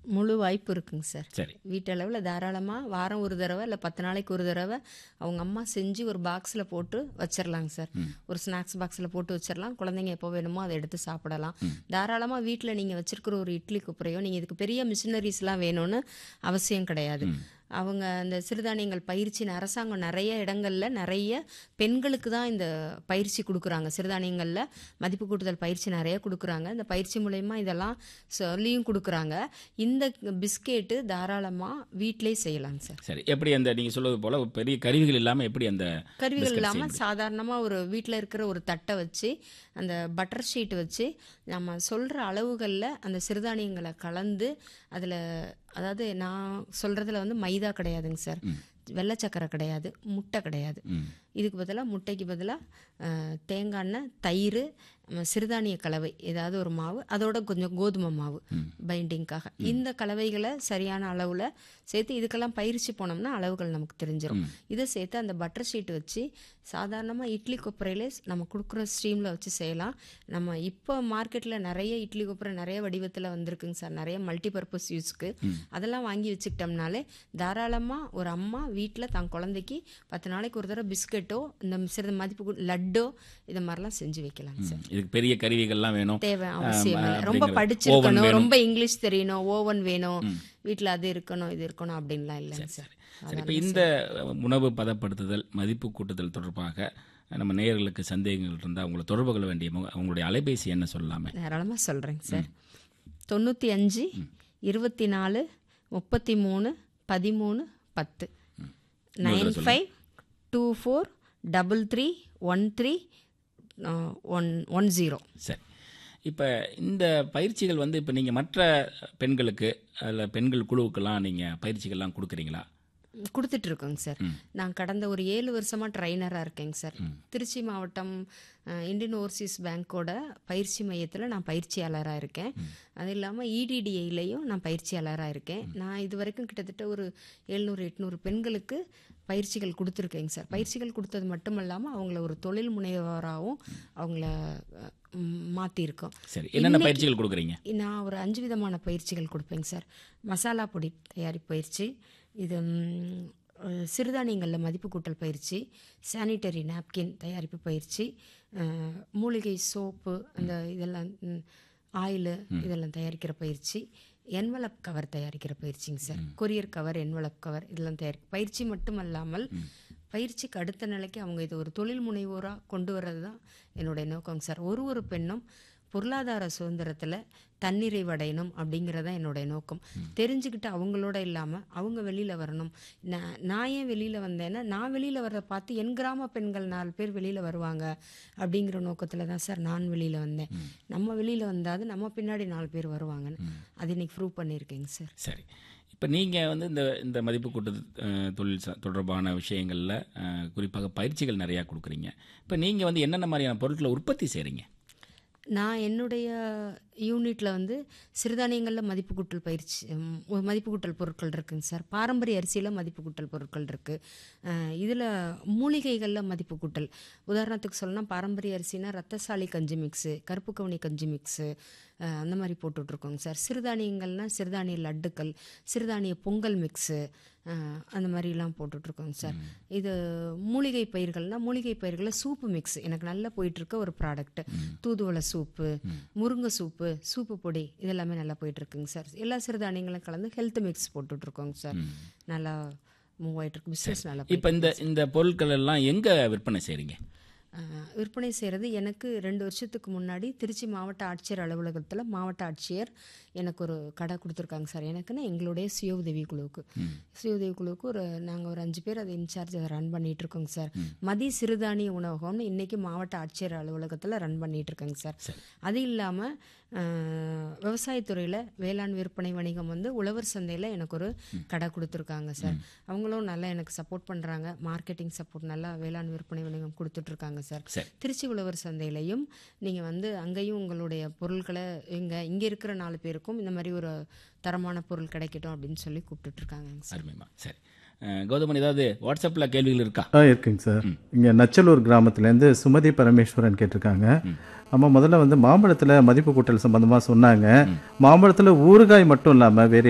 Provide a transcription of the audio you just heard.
முழு வாய்ப்பு இருக்குங்க சார் சரி வீட்டளவில் தாராளமாக வாரம் ஒரு தடவை இல்லை பத்து நாளைக்கு ஒரு தடவை அவங்க அம்மா செஞ்சு ஒரு பாக்ஸில் போட்டு வச்சிடலாங்க சார் ஒரு ஸ்நாக்ஸ் பாக்ஸில் போட்டு வச்சிடலாம் குழந்தைங்க எப்போ வேணுமோ அதை எடுத்து சாப்பிடலாம் தாராளமாக வீட்டில் நீங்கள் வச்சிருக்கிற ஒரு இட்லி குப்பரையோ நீங்கள் இதுக்கு பெரிய மிஷினரிஸ்லாம் வேணும்னு அவசியம் கிடையாது அவங்க அந்த சிறுதானியங்கள் பயிற்சின்னு அரசாங்கம் நிறைய இடங்கள்ல நிறைய பெண்களுக்கு தான் இந்த பயிற்சி கொடுக்குறாங்க சிறுதானியங்களில் மதிப்பு கூட்டுதல் பயிற்சி நிறைய கொடுக்குறாங்க இந்த பயிற்சி மூலயமா இதெல்லாம் சொல்லியும் கொடுக்குறாங்க இந்த பிஸ்கெட்டு தாராளமாக வீட்டிலே செய்யலாங்க சார் சரி எப்படி அந்த நீங்கள் சொல்வது போல ஒரு பெரிய கருவிகள் இல்லாமல் எப்படி அந்த கருவிகள் biscuit செய்ய இல்லாமல் சாதாரணமாக ஒரு வீட்டில் இருக்கிற ஒரு தட்டை வச்சு அந்த பட்டர் ஷீட் வச்சு நம்ம சொல்கிற அளவுகளில் அந்த சிறுதானியங்களை கலந்து அதில் அதாவது நான் சொல்கிறதுல வந்து மைதா கிடையாதுங்க சார் வெள்ளை சக்கரை கிடையாது முட்டை கிடையாது ம். இதுக்கு பதிலாக முட்டைக்கு பதிலாக தேங்காய் எண்ணெய் தயிர் ம, சிறுதானிய கலவை ஏதாவது ஒரு மாவு அதோட கொஞ்சம் கோதுமை மாவு பைண்டிங்காக இந்த கலவைகளை சரியான அளவில் சேர்த்து இதுக்கெல்லாம் பயிற்சி போனோம்னா அளவுகள் நமக்கு தெரிஞ்சிடும் இதை சேர்த்து அந்த பட்டர் ஷீட் வச்சு சாதாரணமாக இட்லி கொப்பரையிலே நம்ம கொடுக்குற ஸ்ட்ரீமில் வச்சு செய்யலாம் நம்ம இப்போ மார்க்கெட்டில் நிறைய இட்லி கொப்பரை நிறைய வடிவத்தில் வந்திருக்குங்க சார் நிறைய மல்டிபர்பஸ் யூஸ்க்கு அதெல்லாம் வாங்கி வச்சுக்கிட்டோம்னாலே தாராளமாக ஒரு அம்மா வீட்டில் தன் குழந்தைக்கு பத்து நாளைக்கு ஒரு தடவை பிஸ்கட்டோ இந்த சிறிது மதிப்பு கூ- லட்டோ இதை மாதிரிலாம் செஞ்சு வைக்கலாங்க சார் இதுக்கு பெரிய கருவிகள்லாம் வேணும் தேவை அவசியம் ஆமா, இல்லை ரொம்ப அப்படிங்கிற- oven படிச்சிருக்கணும் வேணும். ரொம்ப இங்கிலீஷ் தெரியணும் ஓவன் வேணும் வீட்டில் அது இருக்கணும் இது இருக்கணும் அப்படின்லாம் இல்லைங்க சார் சரி இப்போ இந்த உணவு பதப்படுத்துதல் மதிப்பு கூட்டுதல் தொடர்பாக நம்ம நேயர்களுக்கு சந்தேகங்கள் இருந்தால் உங்களை தொடர்பு கொள்ள வேண்டிய முக- உங்களுடைய அலைபேசி என்ன சொல்லலாமே தாராளமாக சொல்கிறேங்க சார் தொண்ணூற்றி அஞ்சு இருபத்தி நாலு முப்பத்தி மூணு பதிமூணு பத்து nine five two four double three one three one one zero சரி இப்போ இந்த பயிற்சிகள் வந்து இப்போ நீங்கள் மற்ற பெண்களுக்கு அதில் பெண்கள் குழுவுக்கெல்லாம் நீங்கள் பயிற்சிகள்லாம் கொடுக்குறீங்களா கொடுத்துட்டு இருக்கோங்க சார் நான் கடந்த ஒரு ஏழு வருஷமா ட்ரைனராக இருக்கேங்க சார் திருச்சி மாவட்டம் அஹ், இந்தியன் ஓவர்சீஸ் பேங்க்கோட பயிற்சி மையத்தில் நான் பயிற்சியாளராக இருக்கேன் அது இல்லாமல் இடிடிஐலையும் நான் பயிற்சியாளராக இருக்கேன் நான் இது வரைக்கும் கிட்டத்தட்ட ஒரு எழுநூறு எட்நூறு பெண்களுக்கு பயிற்சிகள் கொடுத்துருக்கேங்க சார் பயிற்சிகள் கொடுத்தது மட்டும் இல்லாமல் அவங்கள ஒரு தொழில் முனைவராகவும் அவங்கள அஹ், மாற்றிருக்கோம் சரி என்னென்ன பயிற்சிகள் கொடுக்குறீங்க நான் ஒரு அஞ்சு விதமான பயிற்சிகள் கொடுப்பேங்க சார் மசாலா பொடி தயாரிப்பு பயிற்சி இது ம், அஹ், சிறுதானியங்களில் மதிப்பு கூட்டல் பயிற்சி சானிட்டரி நாப்கின் தயாரிப்பு பயிற்சி அஹ், மூலிகை சோப்பு அந்த இதெல்லாம் ஆயிலு இதெல்லாம் தயாரிக்கிற பயிற்சி என்வலப் கவர் தயாரிக்கிற பயிற்சிங்க sir courier cover envelope cover இதெல்லாம் தயாரி பயிற்சி மட்டும் அல்லாமல் பயிற்சிக்கு அடுத்த நிலைக்கு அவங்க இது ஒரு தொழில் முனைவோராக கொண்டு வர்றது தான் என்னுடைய நோக்கங்க சார் ஒரு ஒரு பெண்ணும் பொருளாதார சுதந்திரத்தில் தன்னிறைவடையணும் அப்படிங்கிறது தான் என்னுடைய நோக்கம் தெரிஞ்சுக்கிட்டு அவங்களோட இல்லாமல் அவங்க வெளியில் வரணும் நான் நான் ஏன் வெளியில் வந்தேன்னா நான் வெளியில் வர்றதை பார்த்து என் கிராம பெண்கள் நாலு பேர் வெளியில் வருவாங்க அப்படிங்கிற நோக்கத்தில் தான் சார் நான் வெளியில் வந்தேன் நம்ம வெளியில் வந்தாது நம்ம பின்னாடி நாலு பேர் வருவாங்கன்னு அது இன்னைக்கு ப்ரூவ் பண்ணியிருக்கேங்க சார் சரி இப்போ நீங்கள் வந்து இந்த இந்த மதிப்பு கூட்டு அஹ், தொழில் ச- தொடர்பான விஷயங்களில் அஹ், குறிப்பாக பயிற்சிகள் நிறையா கொடுக்குறீங்க இப்போ நீங்கள் வந்து என்னென்ன மாதிரியான பொருட்களை உற்பத்தி செய்கிறீங்க நான் என்னுடைய யூனிட்டில் வந்து சிறுதானியங்களில் மதிப்பு கூட்டல் பயிற்சி ம், ஒரு மதிப்பு கூட்டல் பொருட்கள் இருக்குங்க சார் பாரம்பரிய அரிசியில் மதிப்பு கூட்டல் பொருட்கள் இருக்குது இதில் மூலிகைகளில் மதிப்பு கூட்டல் உதாரணத்துக்கு சொல்லணும்னா பாரம்பரிய அரிசினா ரத்தசாலி கஞ்சி மிக்ஸு கருப்பு கவுனி கஞ்சி மிக்ஸு அஹ், அந்த மாதிரி போட்டுட்ருக்கோங்க சார் சிறுதானியங்கள்னா சிறுதானிய லட்டுக்கள் சிறுதானிய பொங்கல் மிக்ஸு அஹ், அந்த மாதிரிலாம் போட்டுட்ருக்கோங்க சார் இது மூலிகை பயிர்கள்னா மூலிகை பயிர்களில் சூப்பு மிக்ஸ் எனக்கு நல்லா போயிட்டுருக்க ஒரு ப்ராடக்ட் தூதுவளை சூப்பு முருங்கை சூப்பு சூப்பு பொடி இதெல்லாமே நல்லா போயிட்டுருக்குங்க சார் எல்லா சிறுதானியங்களும் கலந்து ஹெல்த் மிக்ஸ் போட்டுட்ருக்கோங்க சார் நல்லா மூவ் ஆகிட்டுருக்கு பிஸ்னஸ் நல்லா இப்போ இந்த இந்த பொருட்கள் எல்லாம் எங்கே விற்பனை செய்கிறீங்க ஆஹ் விற்பனை செய்கிறது எனக்கு ரெண்டு வருஷத்துக்கு முன்னாடி திருச்சி மாவட்ட ஆட்சியர் அலுவலகத்தில் மாவட்ட ஆட்சியர் எனக்கு ஒரு கடை கொடுத்துருக்காங்க சார் எனக்குன்னு எங்களுடைய சுய உதவி குழுவுக்கு சுய உதவி குழுவுக்கு ஒரு நாங்கள் ஒரு அஞ்சு பேர் அதை இன்சார்ஜ் அதை ரன் பண்ணிட்டு இருக்கோங்க சார் மதிய சிறுதானிய உணவகம்னு இன்னைக்கு மாவட்ட ஆட்சியர் அலுவலகத்தில் ரன் பண்ணிட்டு இருக்கேங்க சார் அது இல்லாமல் விவசாயத்துறையில் வேளாண் விற்பனை வணிகம் வந்து உழவர் சந்தையில் எனக்கு ஒரு கடை கொடுத்துருக்காங்க சார் அவங்களும் நல்லா எனக்கு சப்போர்ட் பண்ணுறாங்க மார்க்கெட்டிங் சப்போர்ட் நல்லா வேளாண் விற்பனை வணிகம் கொடுத்துட்ருக்காங்க சார் சரி. திருச்சி உழவர் சந்தையிலையும் நீங்கள் வந்து அங்கேயும் உங்களுடைய பொருட்களை இங்கே இங்கே இருக்கிற நாலு பேருக்கும் இந்த மாதிரி ஒரு தரமான பொருள் கிடைக்கட்டும் அப்படின்னு சொல்லி கூப்பிட்டுட்ருக்காங்க சார் அருமைமா சரி அஹ், கௌதமன் ஏதாவது வாட்ஸ்அப்பில் கேள்விகள் இருக்கா ஆ இருக்குங்க சார் இங்கே நச்சலூர் கிராமத்துலேருந்து சுமதி பரமேஸ்வரன் கேட்டிருக்காங்க அம்மா முதல்ல வந்து மாம்பழத்தில் மதிப்பு கூட்டல் சம்பந்தமாக சொன்னாங்க மாம்பழத்தில் ஊறுகாய் மட்டும் இல்லாமல் வேறு